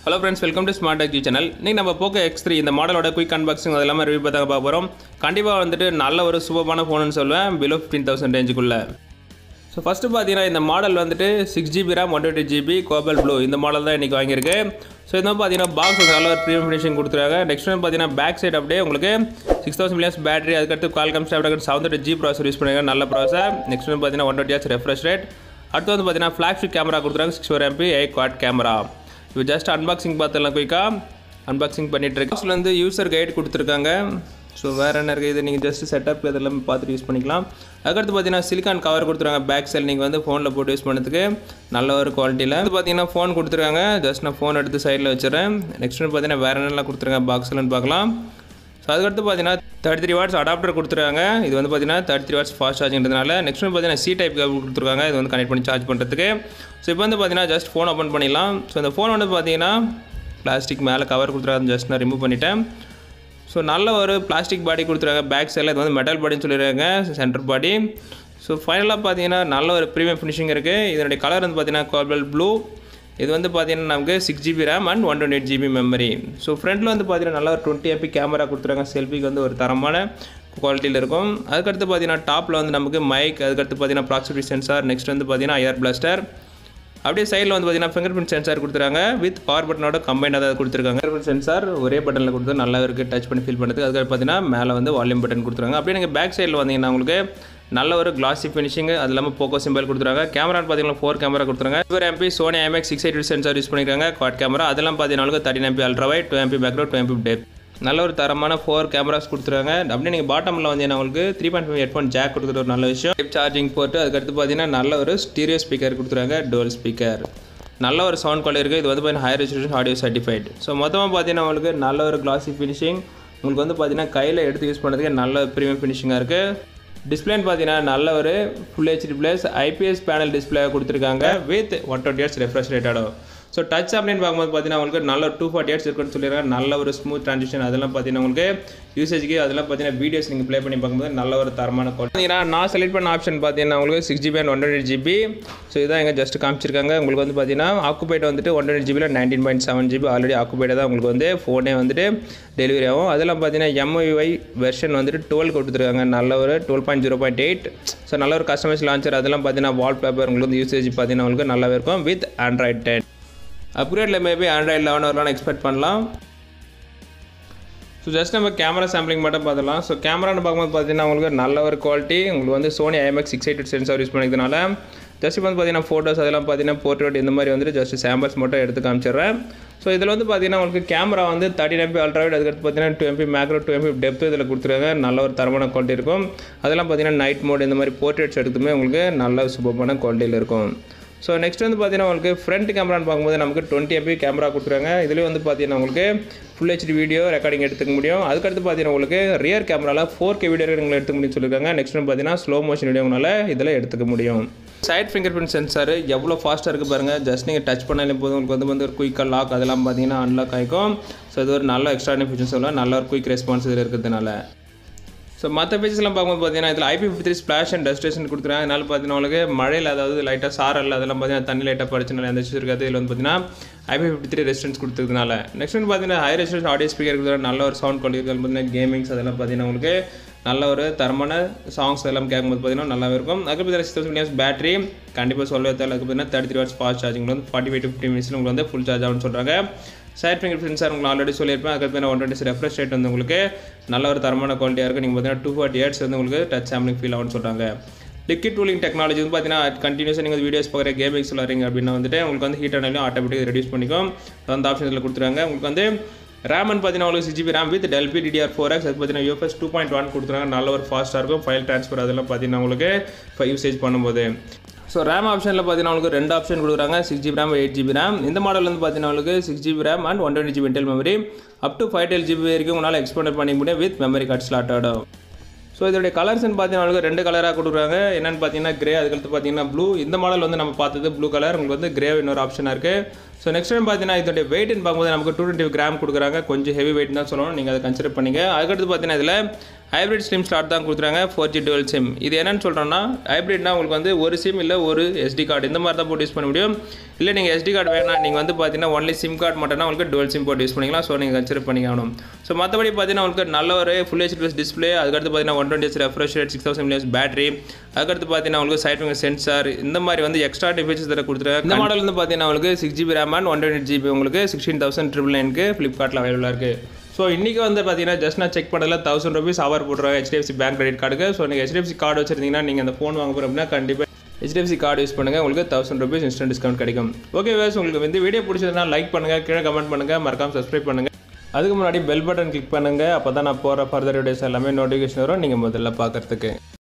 hello friends welcome to smart tech channel இன்னைக்கு நம்ம Poco X three இந்த மாடலோட quick unboxing அது எல்லாமே ரிவ்யூ பார்த்தாங்க பார்க்க போகிறோம் கண்டிப்பாக வந்துட்டு நல்ல ஒரு சூப்பரான ஃபோனுன்னு சொல்லுவேன் பிலோ ஃபிஃப்டீன் தௌசண்ட் ரேஞ்சுக்குள்ளே ஸோ ஃபஸ்ட்டு பார்த்தீங்கன்னா இந்த மாடல் வந்துட்டு six GB RAM one twenty GB cobalt blue இந்த மாடல் தான் இன்றைக்கி வாங்கியிருக்கு ஸோ இது வந்து பார்த்தீங்கன்னா பாக்ஸ் வந்து நல்ல ஒரு ப்ரீமியம் ஃபினிஷிங் கொடுத்துருக்காங்க நெக்ஸ்ட் வந்து பார்த்தீங்கன்னா பேக் சைடு அப்படியே உங்களுக்கு சிக்ஸ் தௌசண்ட் மில்லியன்ஸ் பேட்டரி அதுக்கடுத்து கால்கம் ஸ்டாப்டாக seven thirty G processor use பண்ணுறாங்க நல்ல ப்ராசர் நெக்ஸ்ட் வந்து பார்த்தீங்கன்னா one twenty H refresh rate அடுத்து வந்து பார்த்தீங்கன்னா ஃப்ளாக்ஷிப் கேமரா கொடுத்துருக்காங்க six four MP eight quad camera இப்போ ஜஸ்ட் அன்பாக்சிங் பார்த்துலாம் குயிக்காக அன்பாக்சிங் பண்ணிட்டு இருக்கு வந்து யூசர் கைடு கொடுத்துருக்காங்க ஸோ வேறு என்ன இருக்குது இது நீங்கள் ஜஸ்ட் செட்டப் இதெல்லாம் பார்த்துட்டு யூஸ் பண்ணிக்கலாம் அதுக்கடுத்து பார்த்தீங்கன்னா சிலிக்கான் கவர் கொடுத்துருக்காங்க பேக் சைடு நீங்கள் வந்து ஃபோனில் போட்டு யூஸ் பண்ணுறதுக்கு நல்ல ஒரு குவாலிட்டியில் இது பார்த்தீங்கன்னா ஃபோன் கொடுத்துருக்காங்க ஜஸ்ட் நான் ஃபோன் எடுத்து சைடில் வச்சுறேன் நெக்ஸ்ட் பார்த்தீங்கன்னா வேறு என்னெல்லாம் கொடுத்துருக்காங்க பாக்ஸ்லன்னு பார்க்கலாம் ஸோ அதுக்கடுத்து பார்த்தீங்கன்னா தேர்ட்டி த்ரீ வாட்ஸ் அடாப்டர் கொடுத்துருக்காங்க இது வந்து பார்த்தீங்கன்னா தேர்ட்டி த்ரீ வாட்ஸ் ஃபாஸ்ட் சார்ஜிங்கிறதுனால நெக்ஸ்ட் வந்து பார்த்தீங்கன்னா சி டைப் கேபிள் கொடுத்துருக்காங்க இது வந்து கனெக்ட் பண்ணி சார்ஜ் பண்ணுறதுக்கு ஸோ இப்போ வந்து பார்த்தீங்கன்னா ஜஸ்ட் ஃபோன் ஓப்பன் பண்ணிடலாம் ஸோ இந்த ஃபோன் வந்து பார்த்தீங்கன்னா பிளாஸ்டிக் மேலே கவர் கொடுத்துருக்காங்க ஜஸ்ட் நான் ரிமூவ் பண்ணிட்டேன் ஸோ நல்ல ஒரு பிளாஸ்டிக் பாடி கொடுத்துருக்காங்க பேக் சைடில் இது வந்து மெட்டல் பாடின்னு சொல்லியிருக்காங்க சென்டர் பாடி ஸோ ஃபைனலாக பார்த்தீங்கன்னா நல்ல ஒரு ப்ரீமியம் ஃபினிஷிங் இருக்குது இதனுடைய கலர் வந்து பார்த்தீங்கன்னா கோபல் ப்ளூ இது வந்து பார்த்தீங்கன்னா நமக்கு six GB RAM and one twenty eight GB memory so ஃப்ரண்ட்டில் வந்து பார்த்தீங்கன்னா நல்லா ஒரு டுவெண்ட்டி எம்பி கேமரா கொடுத்துருக்காங்க செல்ஃபிக்கு வந்து ஒரு தரமான குவாலிட்டியில் இருக்கும் அதுக்கடுத்து பார்த்தீங்கன்னா டாப்பில் வந்து நமக்கு மைக் அதுக்கடுத்து பார்த்தீங்கன்னா ப்ராக்சிபிட்டி சென்சார் நெக்ஸ்ட் வந்து பார்த்தீங்கன்னா ஏர் பிளாஸ்டர் அப்படியே சைடில் வந்து பார்த்தீங்கன்னா ஃபிங்கர் பிரிண்ட் சென்சார் கொடுத்துருக்காங்க வித் பவர் பட்டனோட கம்பைன் அதாவது கொடுத்துருக்காங்க ஃபிங்கர் பிரிண்ட் சென்சார் ஒரே பட்டனில் கொடுத்து நல்லா இருக்குது டச் பண்ணி ஃபீல் பண்ணுறதுக்கு அதுக்கு பார்த்தீங்கன்னா மேலே வந்து வால்யூம் பட்டன் கொடுத்துருக்காங்க அப்படியே நீங்கள் பேக் சைடில் வந்தீங்கன்னா உங்களுக்கு நல்ல ஒரு கிளாசி ஃபினிஷிங் அது இல்லாமல் போக்கோ சிம்பிள் கொடுத்துருக்காங்க கேமரா பார்த்தீங்கன்னா ஃபோர் கேமரா கொடுத்துருங்க four MP Sony IMX six eight sensor use பண்ணியிருக்காங்க குவாட் கேமரா அதெல்லாம் பார்த்தீங்கன்னா thirteen MP ultra wide two MP பேக்ரவுட் டூ எம்பி டெப் நல்ல ஒரு தரமான ஃபோர் கேமராஸ் கொடுத்துருக்காங்க அப்படியே நீங்கள் பாட்டமில் வந்து உங்களுக்கு three point five headphone jack கொடுக்குற ஒரு நல்ல விஷயம் சார்ஜிங் போட்டு அதுக்கடுத்து பார்த்தீங்கன்னா நல்ல ஒரு ஸ்டீரியோ ஸ்பீக்கர் கொடுத்துருக்காங்க டோல் ஸ்பீக்கர் நல்ல ஒரு சவுண்ட் குவாலிட்டி இருக்குது இது வந்து பார்த்தீங்கன்னா higher resolution audio certified so மொத்தமாக பார்த்தீங்கன்னா உங்களுக்கு நல்ல ஒரு கிளாசி ஃபினிஷிங் உங்களுக்கு வந்து பார்த்தீங்கன்னா கையில் எடுத்து யூஸ் பண்ணுறதுக்கு நல்ல ப்ரீமியம் ஃபினிஷிங்காக இருக்குது டிஸ்பிளேன்னு பார்த்தீங்கன்னா நல்ல ஒரு full HD plus IPS panel display கொடுத்துருக்காங்க with one twenty hertz refresh ரேட்டோட ஸோ டச் அப்படின்னு பார்க்கும்போது பார்த்தீங்கன்னா உங்களுக்கு நல்ல ஒரு டூ ஃபார்ட்டி இயர்ஸ் இருக்குன்னு சொல்லியிருக்காங்க நல்ல ஒரு ஸ்மூத் ட்ரான்சிஷன் அதெல்லாம் பார்த்தீங்கன்னா உங்களுக்கு யூசேஜ்க்கு அதெல்லாம் பார்த்தீங்கன்னா வீடியோஸ் நீங்கள் ப்ளே பண்ணி பார்க்கும்போது நல்ல ஒரு தரமான கோட் பார்த்தீங்கன்னா நான் செலக்ட் பண்ண ஆப்ஷன் பார்த்தீங்கன்னா உங்களுக்கு six GB and one twenty GB so இதான் எங்கள் ஜஸ்ட் காமிச்சிருக்காங்க உங்களுக்கு வந்து பார்த்தீங்கன்னா ஆக்குபைட் வந்துட்டு ஒன் டுவெண்ட்டி ஜிபியில் nineteen point seven GB already occupied தான் உங்களுக்கு வந்து ஃபோனே வந்துட்டு டெலிவரி ஆகும் அதெல்லாம் பார்த்தீங்கன்னா எம்ஐஒய் வெர்ஷன் வந்துட்டு டுவெல் கொடுத்துருக்காங்க நல்ல ஒரு twelve point zero point eight so நல்ல ஒரு கஸ்டமைஸ் லான்ச்சர் அதெல்லாம் பார்த்தீங்கன்னா வால் பேப்பர் உங்களுக்கு வந்து யூசேஜ் பார்த்தீங்கன்னா உங்களுக்கு நல்லாவே இருக்கும் வித் ஆண்ட்ராய்ட் டென் அப்கிரேடில் மேபி ஆண்ட்ராய்ட் லெவன் வரலாம்னு எக்ஸ்பெக்ட் பண்ணலாம் ஸோ ஜஸ்ட் நம்ம கேமரா சாம்பிளிங் மட்டும் பார்த்துலாம் ஸோ கேமரான்னு பார்க்கும்போது பார்த்தீங்கன்னா உங்களுக்கு நல்ல ஒரு குவாலிட்டி உங்களுக்கு வந்து Sony IMX six eight sensor use பண்ணிக்கிறதுனால ஜஸ்ட் இப்போ வந்து பார்த்தீங்கன்னா ஃபோட்டோஸ் அதெல்லாம் பார்த்தீங்கன்னா போர்ட்ரேட் இந்த மாதிரி வந்துட்டு ஜஸ்ட் சாம்பிள்ஸ் மட்டும் எடுத்து காமிச்சிடுறேன் ஸோ இதில் வந்து பார்த்தீங்கன்னா உங்களுக்கு கேமரா வந்து தேர்ட்டி எம்பி அல்ட்ராவைட் அதுக்கடுத்து பார்த்தீங்கன்னா two MP macro two MP depth இதில் கொடுத்துருக்காங்க நல்ல ஒரு தரமான குவாலிட்டி இருக்கும் அதெல்லாம் பார்த்தீங்கன்னா நைட் மோட் இந்த மாதிரி போர்ட்ரேட்ஸ் எடுத்துமே உங்களுக்கு நல்ல சூப்பரான குவாலிட்டியில் இருக்கும் ஸோ நெக்ஸ்ட் வந்து பார்த்தீங்கன்னா உங்களுக்கு ஃப்ரண்ட் கேமரான்னு பார்க்கும்போது நமக்கு டுவெண்ட்டி எம்பி கேமரா கொடுத்துருக்காங்க இதுலேயும் வந்து பார்த்தீங்கன்னா உங்களுக்கு ஃபுல் ஹெச்டி வீடியோ ரெக்கார்டிங் எடுத்துக்க முடியும் அதுக்கடுத்து பார்த்தீங்கன்னா உங்களுக்கு ரியர் கேமராவில் ஃபோர் கே வீடியோ நீங்கள் எடுத்துக்க முடியும்னு சொல்லியிருக்காங்க நெக்ஸ்ட் வந்து பார்த்தீங்கன்னா ஸ்லோ மோஷன் வீடியோனால இதில் எடுத்துக்க முடியும் சைட் ஃபிங்கர் பிரிண்ட் சென்சார் எவ்வளோ ஃபாஸ்ட்டாக இருக்குது பாருங்கள் ஜஸ்ட் நீங்கள் டச் பண்ணாலே போதும் உங்களுக்கு வந்து வந்து ஒரு குயிக்காக லாக் அதெல்லாம் பார்த்தீங்கன்னா அன்லாக் ஆகிக்கும் ஸோ இது ஒரு நல்ல எக்ஸ்ட்ரானி ஃபீச்சர்ஸ் சொல்லலாம் நல்ல ஒரு குயிக் ரெஸ்பான்ஸ் இதில் இருக்கிறதுனால ஸோ மற்ற பேஜஸ்லாம் பார்க்கும்போது பார்த்தீங்கன்னா இதில் IP fifty three splash and டெஸ்டேஷன் கொடுக்குறாங்க அதனால பார்த்தீங்கன்னா உங்களுக்கு மழையில் அதாவது லைட்டாக சாரல் அதெல்லாம் பார்த்தீங்கன்னா தண்ணி லைட்டாக படிச்சனால எந்த இஷ்யூ இருக்காது இதில் வந்து பார்த்தீங்கன்னா ஐபி ஃபிஃப்டி த்ரீ ரெசிஸ்டன்ஸ் கொடுத்ததுனால நெக்ஸ்ட் வந்து பார்த்தீங்கன்னா ஹை ரெசிஸ்டன்ஸ் ஆடியோ ஸ்பீக்கர் கொடுக்குற நல்ல ஒரு சவுண்ட் குவாலிட்டி பார்த்தீங்கன்னா கேமிங்ஸ் அதெல்லாம் பார்த்தீங்கன்னா உங்களுக்கு நல்ல ஒரு தரமான சாங்ஸ் எல்லாம் கேட்கும்போது பார்த்தீங்கன்னா நல்லாவே இருக்கும் அதுக்கு பார்த்தீங்கன்னா சிக்ஸ் தௌசண்ட் மினிட்ஸ் பேட்டரி கண்டிப்பாக சொல்லவே தேவை அதுக்கு பார்த்தீங்கன்னா thirty three watts fast charging வந்து ஃபார்ட்டி ஃபைவ் டு ஃபிஃப்டி மினிட்ஸில் உங்களுக்கு வந்து ஃபுல் சார்ஜ் ஆகும்னு சொல்கிறாங்க சைட் ஃபிங்கர் பிரிண்ட் சார் உங்களுக்கு ஆல்ரெடி சொல்லியிருப்பேன் அதுக்கு பார்த்தீங்கன்னா ஒன் டுவெண்ட்டி ரெஃப்ரெஷ் ரேட் வந்து உங்களுக்கு நல்ல ஒரு தரமான குவாலிட்டியாக இருக்குது நீங்கள் பார்த்தீங்கன்னா டூ ஃபார்ட்டி இயர்ஸ் வந்து உங்களுக்கு டச் சாம்பிளிங் ஃபீல் ஆகும்னு சொல்கிறாங்க லிக்விட் டூலிங் டெக்னாலஜி வந்து பார்த்தீங்கன்னா கண்டினியூஸாக நீங்கள் வீடியோஸ் பார்க்குற கேமிங்ஸ் விளாட்றீங்க அப்படின்னா வந்துட்டு உங்களுக்கு வந்து ஹீட் ஆனாலும் ஆட்டோமேட்டிக் ரெடியூஸ் பண்ணிக்கும் அந்த ஆப்ஷன் இதில் கொடுத்துருக்காங்க உங்களுக்கு வந்து ரேமன் பார்த்தீங்கன்னா உங்களுக்கு சிஜிபி ரேம் வித் டெல்பி டிடிஆர் ஃபோர் எக்ஸ் அது பார்த்தீங்கன்னா யூஎஃப்எஸ் டூ பாயிண்ட் ஒன் கொடுத்துருக்காங்க நல்ல ஒரு ஃபாஸ்ட்டாக இருக்கும் ஃபைல் ட்ரான்ஸ்ஃபர் அதெல்லாம் பார்த்தீங்கன்னா உங்களுக்கு இப்போ யூசேஜ் பண்ணும்போது ஸோ ரேம் ஆப்ஷனில் பார்த்தீங்கன்னா உங்களுக்கு ரெண்டு ஆப்ஷன் கொடுக்குறாங்க six GB RAM eight GB RAM இந்த மாடல் வந்து பார்த்தீங்கன்னா உங்களுக்கு six GB RAM and one twenty GB internal memory up to five twelve GB வரைக்கும் உங்களால் எக்ஸ்பெண்ட் பண்ணிக்க முடியும் வித் மெமரி கார்டு ஸ்லாட்டோட ஸோ இதோடைய கலர்ஸ்னு பார்த்தீங்கன்னா உங்களுக்கு ரெண்டு கலராக கொடுக்குறாங்க என்னென்னு பார்த்தீங்கன்னா கிரே அதுக்கடுத்து பார்த்தீங்கன்னா ப்ளூ இந்த மாடல் வந்து நம்ம பார்த்தது ப்ளூ கலர் உங்களுக்கு வந்து கிரே இன்னொரு ஆப்ஷனாக இருக்குது ஸோ நெக்ஸ்ட் டைம் பார்த்தீங்கன்னா இதோடைய வெயிட்னு பார்க்கும்போது நமக்கு டூ டுவெண்ட்டி கிராம் கொடுக்குறாங்க கொஞ்சம் ஹெவி வெயிட் தான் சொல்லணும் நீங்கள் அதை கன்சிடர் பண்ணிங்க அதுக்கடுத்து பார்த்தீங்கன்னா இதில் ஹைப்ரிட் ஸ்லிம் ஸ்லாட் தான் கொடுத்துறாங்க ஃபோர் ஜி டுவெல் சிம் இது என்னன்னு சொல்கிறோன்னா ஹைப்ரிட்னா உங்களுக்கு வந்து ஒரு சிம் இல்லை ஒரு எஸ்டி கார்டு இந்த மாதிரி தான் போட்டு யூஸ் பண்ண முடியும் இல்லை நீங்கள் எஸ்டி கார்டு வேணாம் நீங்கள் வந்து பார்த்தீங்கன்னா ஒன்லி சிம் கார்டு மட்டும்னா உங்களுக்கு டுவெல் சிம் போட்டு யூஸ் பண்ணிக்கலாம் ஸோ நீங்கள் கன்சிடர் பண்ணிக்கணும் ஸோ மற்றபடி பார்த்தீங்கன்னா உங்களுக்கு நல்ல ஒரு ஃபுல் ஹெச் ப்ளஸ் டிஸ்பிளே அதுக்கடுத்து பார்த்தீங்கன்னா one twenty refresh rate six thousand millions battery அதுக்கடுத்து பார்த்தீங்கன்னா உங்களுக்கு சைட் ஃபிங்கர் சென்சார் இந்த மாதிரி வந்து எக்ஸ்ட்ரா ஃபீச்சர்ஸ் இதில் கொடுத்துருக்காங்க இந்த மாடல் வந்து பார்த்தீங்கன்னா உங்களுக்கு six GB RAM and one twenty GB உங்களுக்கு சிக்ஸ்டீன் தௌசண்ட் ட்ரிபிள் நைனுக்கு ஃப்ளிப்கார்ட்டில் அவைலபிளாக இருக்குது ஸோ இன்றைக்கி வந்து பார்த்தீங்கன்னா ஜஸ்ட் நான் செக் பண்ணதில் தௌசண்ட் ருபீஸ் அவர் போட்டுருவாங்க ஹெச்டிஎஃப்சி பேங்க் கிரெடிட் கார்டுக்கு ஸோ நீங்கள் ஹெச்டிஎஃப்சி கார்டு வச்சிருந்தீங்கன்னா நீங்கள் அந்த ஃபோன் வாங்க போகிறோம் அப்படின்னா கண்டிப்பாக ஹெச்டிஎஃப்சி கார்டு யூஸ் பண்ணுங்கள் உங்களுக்கு தௌசண்ட் ருபீஸ் இன்ஸ்டன்ட் டிஸ்கவுண்ட் கிடைக்கும் ஓகே வேஸ் உங்களுக்கு வந்து வீடியோ பிடிச்சதுன்னா லைக் பண்ணுங்கள் கீழே கமெண்ட் பண்ணுங்கள் மறக்காம சப்ஸ்கிரைப் பண்ணுங்கள் அதுக்கு முன்னாடி பெல் பட்டன் கிளிக் பண்ணுங்கள் அப்போ தான் நான் போகிற ஃபர்தர் வீடியோஸ் எல்லாமே நோட்டிஃபிகேஷன் வரும் நீங்கள் முதல்ல பார்க்குறதுக்கு